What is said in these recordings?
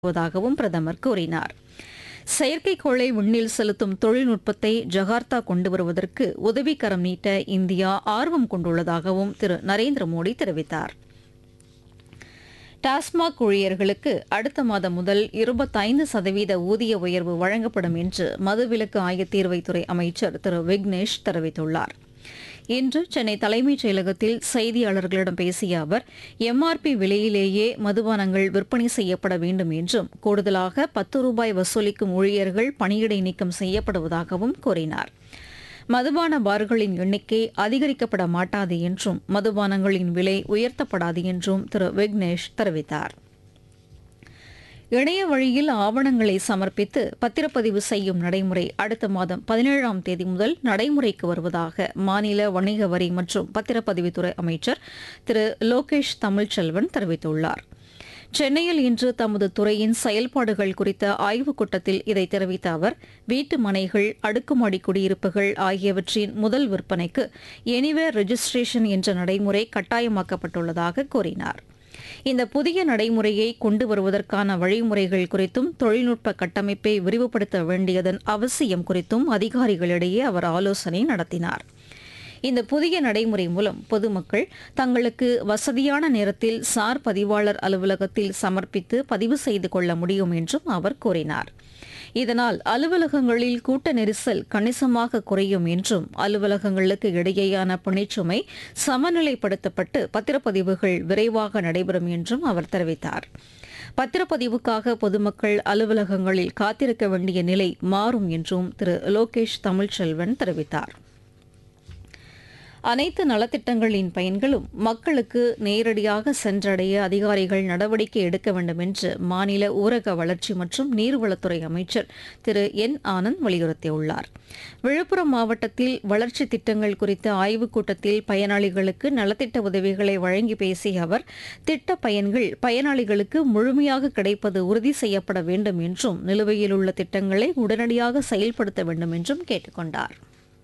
வருவதாகவும் பிரதமர் கூறினார் செயற்கைக்கோளை விண்ணில் செலுத்தும் தொழில்நுட்பத்தை ஜகார்த்தா கொண்டு வருவதற்கு உதவிக்கரம் நீட்ட இந்தியா ஆர்வம் கொண்டுள்ளதாகவும் திரு நரேந்திர மோடி தெரிவித்தார் டாஸ்மாக் ஊழியர்களுக்கு அடுத்த மாதம் முதல் இருபத்தைந்து சதவீத ஊதிய உயர்வு வழங்கப்படும் என்று மதுவிலக்கு ஆயத்தீர்வைத்துறை அமைச்சர் திரு விக்னேஷ் தெரிவித்துள்ளார் இன்று சென்னை தலைமைச் செயலகத்தில் செய்தியாளர்களிடம் பேசிய அவர் எம்ஆர்பி விலையிலேயே மதுபானங்கள் விற்பனை செய்யப்பட வேண்டும் என்றும் கூடுதலாக பத்து ரூபாய் வசூலிக்கும் ஊழியர்கள் பணியிடை நீக்கம் செய்யப்படுவதாகவும் கூறினார் மதுபான பார்களின் எண்ணிக்கை அதிகரிக்கப்பட மாட்டாது என்றும் மதுபானங்களின் விலை உயர்த்தப்படாது என்றும் திரு விக்னேஷ் தெரிவித்தார் இணைய வழியில் ஆவணங்களை சமர்ப்பித்து பத்திரப்பதிவு செய்யும் நடைமுறை அடுத்த மாதம் பதினேழாம் தேதி முதல் நடைமுறைக்கு வருவதாக மாநில வணிக வரி மற்றும் பத்திரப்பதிவுத்துறை அமைச்சர் திரு லோகேஷ் தமிழ்ச்செல்வன் தெரிவித்துள்ளார் சென்னையில் இன்று தமது துறையின் செயல்பாடுகள் குறித்த ஆய்வுக் கூட்டத்தில் இதை தெரிவித்த அவர் வீட்டு மனைகள் அடுக்குமாடி குடியிருப்புகள் ஆகியவற்றின் முதல் விற்பனைக்கு எனிவேர் ரெஜிஸ்ட்ரேஷன் என்ற நடைமுறை கட்டாயமாக்கப்பட்டுள்ளதாக கூறினார் இந்த புதிய நடைமுறையை கொண்டு வருவதற்கான வழிமுறைகள் குறித்தும் தொழில்நுட்ப கட்டமைப்பை விரிவுபடுத்த வேண்டியதன் அவசியம் குறித்தும் அதிகாரிகளிடையே அவர் ஆலோசனை நடத்தினார் இந்த புதிய நடைமுறை மூலம் பொதுமக்கள் தங்களுக்கு வசதியான நேரத்தில் சார் பதிவாளர் அலுவலகத்தில் சமர்ப்பித்து பதிவு செய்து கொள்ள முடியும் என்றும் அவர் கூறினார் இதனால் அலுவலகங்களில் கூட்ட நெரிசல் கணிசமாக குறையும் என்றும் அலுவலகங்களுக்கு இடையேயான பணிச்சுமை சமநிலைப்படுத்தப்பட்டு பத்திரப்பதிவுகள் விரைவாக நடைபெறும் என்றும் அவர் தெரிவித்தார் பத்திரப்பதிவுக்காக பொதுமக்கள் அலுவலகங்களில் காத்திருக்க வேண்டிய நிலை மாறும் என்றும் திரு லோகேஷ் தமிழ்ச்செல்வன் தெரிவித்தார் அனைத்து நலத்திட்டங்களின் பயன்களும் மக்களுக்கு நேரடியாக சென்றடைய அதிகாரிகள் நடவடிக்கை எடுக்க வேண்டும் என்று மாநில ஊரக வளர்ச்சி மற்றும் நீர்வளத்துறை அமைச்சர் திரு என் ஆனந்த் வலியுறுத்தியுள்ளார் விழுப்புரம் மாவட்டத்தில் வளர்ச்சி திட்டங்கள் குறித்த ஆய்வுக் கூட்டத்தில் பயனாளிகளுக்கு நலத்திட்ட உதவிகளை வழங்கி பேசிய அவர் திட்ட பயன்கள் பயனாளிகளுக்கு முழுமையாக கிடைப்பது உறுதி செய்யப்பட வேண்டும் என்றும் நிலுவையில் உள்ள திட்டங்களை உடனடியாக செயல்படுத்த வேண்டும் என்றும் கேட்டுக் கொண்டாா்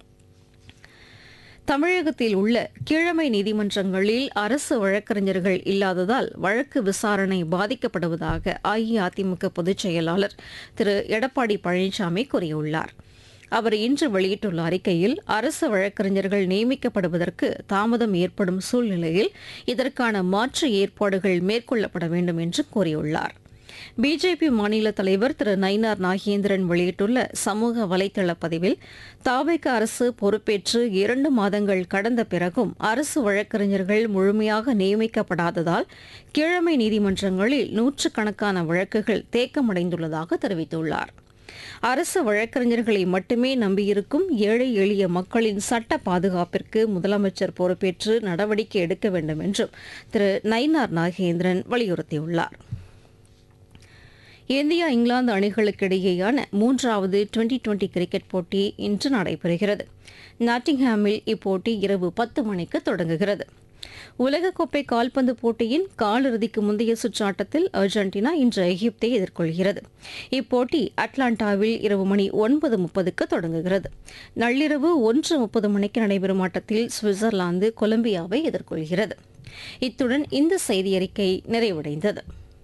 தமிழகத்தில் உள்ள கீழமை நீதிமன்றங்களில் அரசு வழக்கறிஞர்கள் இல்லாததால் வழக்கு விசாரணை பாதிக்கப்படுவதாக அஇஅதிமுக பொதுச் செயலாளர் திரு எடப்பாடி பழனிசாமி கூறியுள்ளார் அவர் இன்று வெளியிட்டுள்ள அறிக்கையில் அரசு வழக்கறிஞர்கள் நியமிக்கப்படுவதற்கு தாமதம் ஏற்படும் சூழ்நிலையில் இதற்கான மாற்று ஏற்பாடுகள் மேற்கொள்ளப்பட வேண்டும் என்று கூறியுள்ளார் பிஜேபி மாநில தலைவர் திரு நயினார் நாகேந்திரன் வெளியிட்டுள்ள சமூக வலைதள பதிவில் தாவேக அரசு பொறுப்பேற்று இரண்டு மாதங்கள் கடந்த பிறகும் அரசு வழக்கறிஞர்கள் முழுமையாக நியமிக்கப்படாததால் கீழமை நீதிமன்றங்களில் நூற்றுக்கணக்கான வழக்குகள் தேக்கமடைந்துள்ளதாக தெரிவித்துள்ளார் அரசு வழக்கறிஞர்களை மட்டுமே நம்பியிருக்கும் ஏழை எளிய மக்களின் சட்ட பாதுகாப்பிற்கு முதலமைச்சர் பொறுப்பேற்று நடவடிக்கை எடுக்க வேண்டும் என்றும் திரு நயினார் நாகேந்திரன் வலியுறுத்தியுள்ளார் இந்தியா இங்கிலாந்து அணிகளுக்கு இடையேயான மூன்றாவது டுவெண்டி டுவெண்டி கிரிக்கெட் போட்டி இன்று நடைபெறுகிறது நாட்டிங்ஹாமில் இப்போட்டி இரவு பத்து மணிக்கு தொடங்குகிறது உலகக்கோப்பை கால்பந்து போட்டியின் காலிறுதிக்கு முந்தைய சுற்று ஆட்டத்தில் அர்ஜென்டினா இன்று எகிப்தை எதிர்கொள்கிறது இப்போட்டி அட்லாண்டாவில் இரவு மணி ஒன்பது முப்பதுக்கு தொடங்குகிறது நள்ளிரவு ஒன்று முப்பது மணிக்கு நடைபெறும் ஆட்டத்தில் சுவிட்சர்லாந்து கொலம்பியாவை எதிர்கொள்கிறது இத்துடன் இந்த செய்தியறிக்கை நிறைவடைந்தது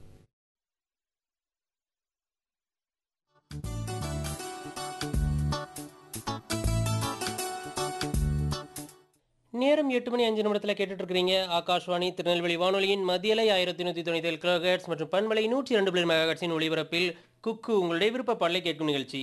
நேரம் எட்டு மணி அஞ்சு நிமிடத்தில் கேட்டுட்டு இருக்கிறீங்க ஆகாஷ்வாணி திருநெல்வேலி வானொலியின் மத்தியலை ஆயிரத்தி நூற்றி தொண்ணூத்தி ஏழு கிலோஹெட்ஸ் மற்றும் பண்பலை நூற்றி ரெண்டு பிள்ளை மெகாஹெட்ஸின் ஒளிபரப்பில் குக்கு உங்களுடைய விருப்ப பல்லை கேட்கும் நிகழ்ச்சி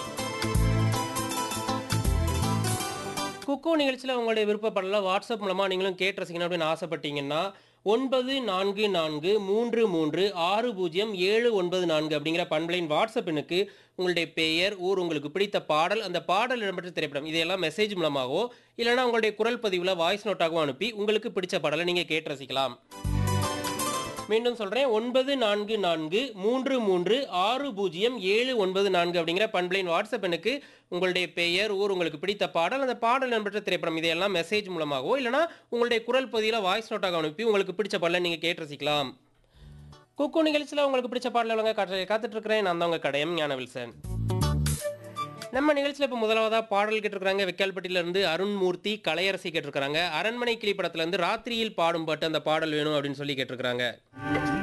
குக்கு நிகழ்ச்சியில் உங்களுடைய விருப்ப பாடலை வாட்ஸ்அப் மூலமாக நீங்களும் கேட்டு ரசிக்கணும் அப்படின்னு ஆசைப்பட்டீங்கன்னா ஒன்பது நான்கு நான்கு மூன்று மூன்று ஆறு பூஜ்ஜியம் ஏழு ஒன்பது நான்கு அப்படிங்கிற பண்பலையின் வாட்ஸ்அப் எண்ணுக்கு உங்களுடைய பெயர் ஊர் உங்களுக்கு பிடித்த பாடல் அந்த பாடல் இடம்பெற்ற திரைப்படம் இதையெல்லாம் மெசேஜ் மூலமாகவோ இல்லைனா உங்களுடைய குரல் பதிவில் வாய்ஸ் நோட்டாகவும் அனுப்பி உங்களுக்கு பிடிச்ச பாடலை நீங்கள் கேட்டு ரசிக்கலாம் மீண்டும் சொல்கிறேன் ஒன்பது நான்கு நான்கு மூன்று மூன்று ஆறு பூஜ்ஜியம் ஏழு ஒன்பது நான்கு அப்படிங்கிற பண்பலையின் வாட்ஸ்அப் எனக்கு உங்களுடைய பெயர் ஊர் உங்களுக்கு பிடித்த பாடல் அந்த பாடல் நம்பற்ற திரைப்படம் இதையெல்லாம் மெசேஜ் மூலமாகவோ இல்லைனா உங்களுடைய குரல் பதிவில் வாய்ஸ் நோட்டாக அனுப்பி உங்களுக்கு பிடிச்ச பாடலை நீங்கள் கேட்டு ரசிக்கலாம் குக்கு நிகழ்ச்சியில் உங்களுக்கு பிடிச்ச பாடல வழங்க காற்று காத்துட்டு இருக்கிறேன் நான் தான் உங்கள் கடையம் ஞானவில்சன் நம்ம நிகழ்ச்சியில் இப்போ முதலாவதாக பாடல் கேட்டிருக்கிறாங்க வெக்கால்பட்டியிலேருந்து அருண்மூர்த்தி கலையரசி கேட்டிருக்கிறாங்க அரண்மனை கிளி படத்துலேருந்து ராத்திரியில் பாடும் பாட்டு அந்த பாடல் வேணும் அப்படின்னு சொல்லி கேட்டிருக்கிறாங்க